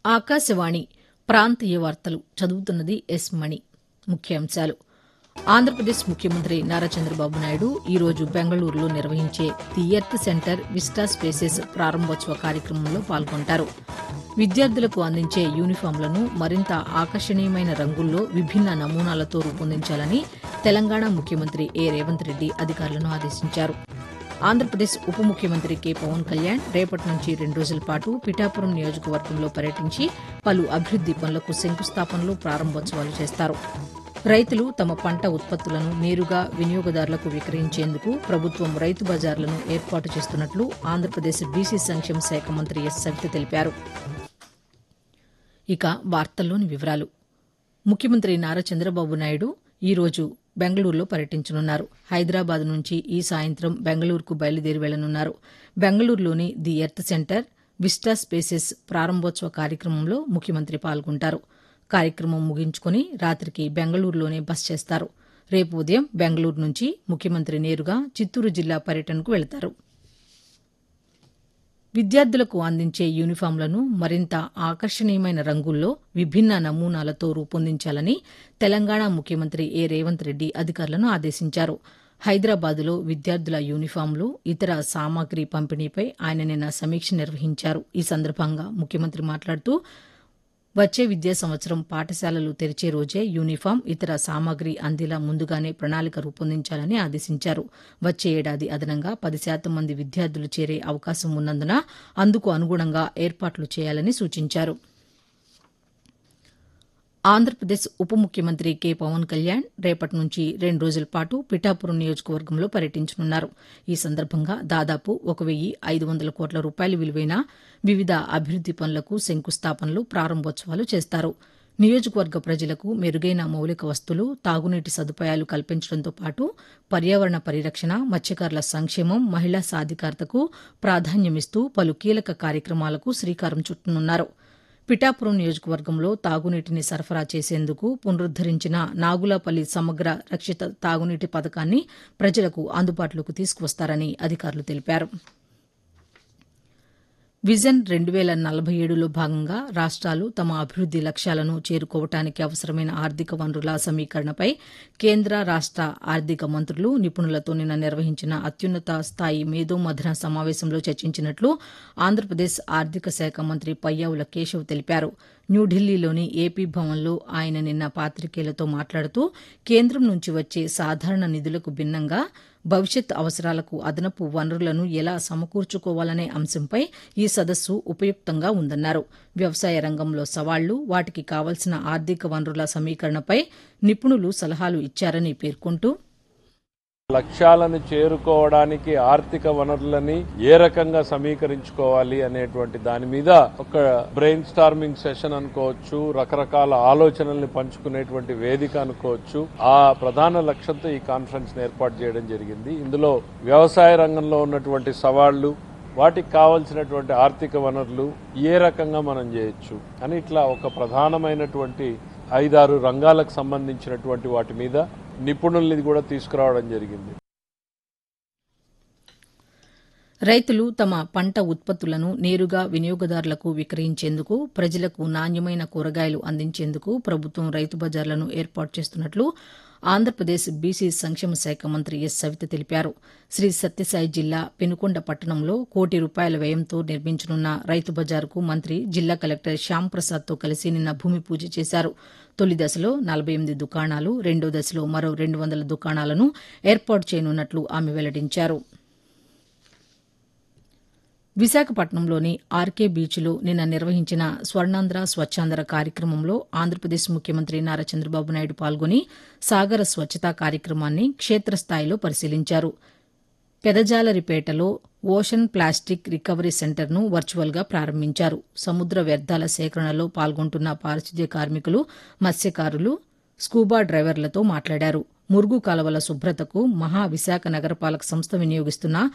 ఆకాశవాణి ప్రాంతీయ వార్తలు చదువుతున్నది ఎస్ మణి ముఖ్యాంశాలు ఆంధ్రప్రదేశ్ ముఖ్యమంత్రి నారా చంద్రబాబు నాయుడు ఈరోజు బెంగళూరులో నిర్వహించే the earth centre vista spaces ప్రారంభోత్సవ కార్యక్రమంలో పాల్గొంటారు విద్యార్థులకు అందించే యూనిఫాంలను మరింత ఆకర్షణీయమైన రంగుల్లో విభిన్న నమూనాలతో రూపొందించాలని తెలంగాణ ముఖ్యమంత్రి ఏ రేవంత్ రెడ్డి అధికారులను ఆదేశించారు ఆంధ్రప్రదేశ్ ఉప ముఖ్యమంత్రి కె పవన్ కళ్యాణ్ రేపటి నుంచి రెండు రోజుల పాటు పిఠాపురం నియోజకవర్గంలో పర్యటించి పలు అభివృద్ది పనులకు శంకుస్థాపనలు ప్రారంభోత్సవాలు చేస్తారు రైతులు తమ పంట ఉత్పత్తులను నేరుగా వినియోగదారులకు విక్రయించేందుకు ప్రభుత్వం రైతు బజార్లను ఏర్పాటు చేస్తున్నట్లు ఆంధ్రప్రదేశ్ బీసీ సంక్షేమ శాఖ మంత్రి ఎస్ సవిత తెలిపారు ఇక వార్తల్లోని వివరాలు ముఖ్యమంత్రి నారా చంద్రబాబు నాయుడు ఈ రోజు బెంగళూరులో పర్యటించనున్నారు హైదరాబాద్ నుంచి ఈ సాయంత్రం బెంగళూరుకు బయలుదేరి వెళ్లనున్నారు బెంగళూరులోని the earth centre vista spaces ప్రారంభోత్సవ కార్యక్రమంలో ముఖ్యమంత్రి పాల్గొంటారు కార్యక్రమం ముగించుకుని రాత్రికి బెంగళూరులోనే బస చేస్తారు రేపు ఉదయం బెంగళూరు నుంచి ముఖ్యమంత్రి నేరుగా చిత్తూరు జిల్లా పర్యటనకు వెళతారు విద్యార్థులకు అందించే యూనిఫాంలను మరింత ఆకర్షణీయమైన రంగుల్లో విభిన్న నమూనాలతో రూపొందించాలని తెలంగాణ ముఖ్యమంత్రి ఏ రేవంత్ రెడ్డి అధికారులను ఆదేశించారు హైదరాబాదులో విద్యార్థుల యూనిఫాంలు ఇతర సామాగ్రి పంపిణీపై ఆయన నిన్న సమీక్ష నిర్వహించారు ఈ సందర్భంగా ముఖ్యమంత్రి మాట్లాడుతూ వచ్చే విద్యా సంవత్సరం పాఠశాలలు తెరిచే రోజే యూనిఫాం ఇతర సామాగ్రి అందేలా ముందుగానే ప్రణాళిక రూపొందించాలని ఆదేశించారు వచ్చే ఏడాది అదనంగా పది శాతం మంది విద్యార్థులు చేరే అవకాశం ఉన్నందున అందుకు అనుగుణంగా ఏర్పాట్లు చేయాలని సూచించారు ఆంధ్రప్రదేశ్ ఉప ముఖ్యమంత్రి కె పవన్ కళ్యాణ్ రేపటి నుంచి రెండు రోజుల పాటు పిఠాపురం నియోజకవర్గంలో పర్యటించనున్నారు ఈ సందర్భంగా దాదాపు ఒక వెయ్యి ఐదు వందల కోట్ల రూపాయల విలువైన వివిధ అభివృద్ది పనులకు శంకుస్థాపనలు ప్రారంభోత్సవాలు చేస్తారు నియోజకవర్గ ప్రజలకు మెరుగైన మౌలిక వస్తువులు తాగునీటి సదుపాయాలు కల్పించడంతో పాటు పర్యావరణ పరిరక్షణ మత్స్యకారుల సంక్షేమం మహిళా సాధికారతకు ప్రాధాన్యమిస్తూ పలు కీలక కార్యక్రమాలకు శ్రీకారం చుట్టనున్నారు పిఠాపురం నియోజకవర్గంలో తాగునీటిని సరఫరా చేసేందుకు పునరుద్దరించిన నాగులపల్లి సమగ్ర రక్షిత తాగునీటి పథకాన్ని ప్రజలకు అందుబాటులోకి తీసుకువస్తారని అధికారులు తెలిపారు విజన్ రెండు వేల నలభై ఏడులో భాగంగా రాష్ట్రాలు తమ అభివృద్ది లక్ష్యాలను చేరుకోవటానికి అవసరమైన ఆర్థిక వనరుల సమీకరణపై కేంద్ర రాష్ట ఆర్థిక మంత్రులు నిపుణులతో నిన్న నిర్వహించిన అత్యున్నత స్థాయి మేధోమథన సమావేశంలో చర్చించినట్లు ఆంధ్రప్రదేశ్ ఆర్థిక శాఖ మంత్రి పయ్యావుల కేశవ్ తెలిపారు న్యూఢిల్లీలోని ఏపీ భవన్లో ఆయన నిన్న పాతికేయులతో మాట్లాడుతూ కేంద్రం నుంచి వచ్చే సాధారణ నిధులకు భిన్నంగా భవిష్యత్ అవసరాలకు అదనపు వనరులను ఎలా సమకూర్చుకోవాలనే అంశంపై ఈ సదస్సు ఉపయుక్తంగా ఉందన్నారు వ్యవసాయ రంగంలో సవాళ్లు వాటికి కావలసిన ఆర్థిక వనరుల సమీకరణపై నిపుణులు సలహాలు ఇచ్చారని పేర్కొంటూ లక్ష్యాలను చేరుకోవడానికి ఆర్థిక వనరులని ఏ రకంగా సమీకరించుకోవాలి అనేటువంటి దాని మీద ఒక బ్రెయిన్ స్టార్మింగ్ సెషన్ అనుకోవచ్చు రకరకాల ఆలోచనల్ని పంచుకునేటువంటి వేదిక అనుకోవచ్చు ఆ ప్రధాన లక్ష్యంతో ఈ కాన్ఫరెన్స్ ఏర్పాటు చేయడం జరిగింది ఇందులో వ్యవసాయ రంగంలో ఉన్నటువంటి సవాళ్లు వాటికి కావలసినటువంటి ఆర్థిక వనరులు ఏ రకంగా మనం చేయొచ్చు అని ఇట్లా ఒక ప్రధానమైనటువంటి ఐదారు రంగాలకు సంబంధించినటువంటి వాటి మీద నిపుణుల్ని కూడా తీసుకురావడం జరిగింది రైతులు తమ పంట ఉత్పత్తులను నేరుగా వినియోగదారులకు విక్రయించేందుకు ప్రజలకు నాణ్యమైన కూరగాయలు అందించేందుకు ప్రభుత్వం రైతు బజార్లను ఏర్పాటు చేస్తున్నట్లు ఆంధ్రప్రదేశ్ బీసీ సంక్షేమ శాఖ మంత్రి ఎస్ సవిత తెలిపారు శ్రీ సత్యసాయి జిల్లా పెనుకొండ పట్టణంలో కోటి రూపాయల వ్యయంతో నిర్మించనున్న రైతు బజారుకు మంత్రి జిల్లా కలెక్టర్ శ్యాంప్రసాద్తో కలిసి నిన్న భూమి పూజ చేశారు తొలి దశలో నలభై ఎనిమిది దుకాణాలు రెండో దశలో మరో రెండు వందల దుకాణాలను ఏర్పాటు చేయనున్నట్లు ఆమె వెల్లడించారు విశాఖపట్నంలోని ఆర్కే బీచ్లో నిన్న నిర్వహించిన స్వర్ణాంధ్ర స్వచ్ఛాంధ్ర కార్యక్రమంలో ఆంధ్రప్రదేశ్ ముఖ్యమంత్రి నారా చంద్రబాబు నాయుడు పాల్గొని సాగర స్వచ్ఛతా కార్యక్రమాన్ని క్షేత్రస్థాయిలో పరిశీలించారు పెదజాలరిపేటలో ఓషన్ ప్లాస్టిక్ రికవరీ సెంటర్ను వర్చువల్గా ప్రారంభించారు సముద్ర వ్యర్థాల సేకరణలో పాల్గొంటున్న పారిశుద్ధ్య కార్మికులు మత్స్యకారులు స్కూబా డ్రైవర్లతో మాట్లాడారు మురుగు కాలువల శుభ్రతకు మహా విశాఖ నగరపాలక సంస్థ వినియోగిస్తున్న